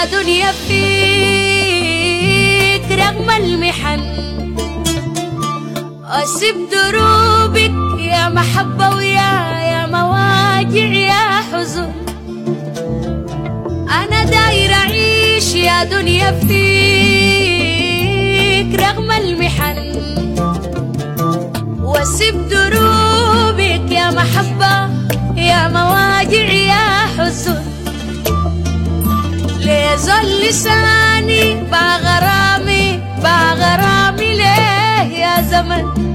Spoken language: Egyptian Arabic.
يا دنيا فيك رغم المحن أسيب دروبك يا محبة ويا يا مواجع يا حزن أنا داير أعيش يا دنيا فيك رغم المحن واسيب دروبك يا محبة يا مواجع يا حزن ليزل لساني بغرامي بغرامي ليه يا زمن